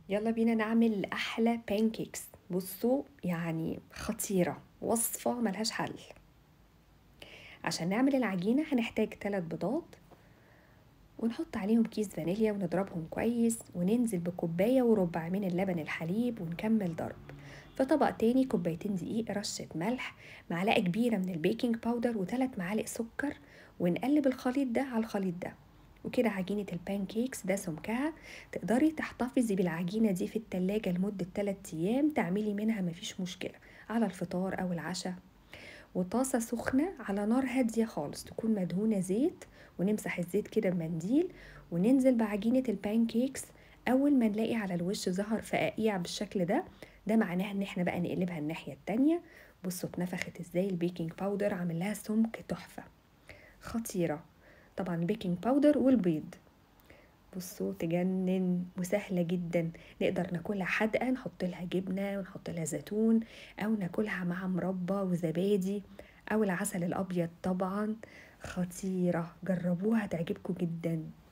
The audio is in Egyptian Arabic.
يلا بينا نعمل أحلى بانكيكس بصوا يعني خطيرة وصفة ملهاش حل عشان نعمل العجينة هنحتاج ثلاث بيضات ونحط عليهم كيس فانيليا ونضربهم كويس وننزل بكوباية وربع من اللبن الحليب ونكمل ضرب في طبق تاني كوبايتين دقيق رشة ملح معلقة كبيرة من البيكنج باودر وثلاث معالق سكر ونقلب الخليط ده على الخليط ده وكده عجينة البانكيكس ده سمكها تقدري تحتفظي بالعجينة دي في التلاجة لمدة 3 أيام تعملي منها مفيش مشكلة على الفطار أو العشاء وطاسة سخنة على نار هادية خالص تكون مدهونة زيت ونمسح الزيت كده بمنديل وننزل بعجينة البانكيكس أول ما نلاقي على الوش ظهر فقاقيع بالشكل ده ده معناه ان احنا بقى نقلبها الناحية التانية بصوا اتنفخت ازاي البيكنج باودر عامل لها سمك تحفة خطيرة طبعا البيكنج باودر والبيض بصوا تجنن وسهلة جدا نقدر ناكلها حادقة نحط لها جبنة ونحط لها زيتون أو ناكلها مع مربى وزبادي أو العسل الأبيض طبعا خطيرة جربوها تعجبكم جدا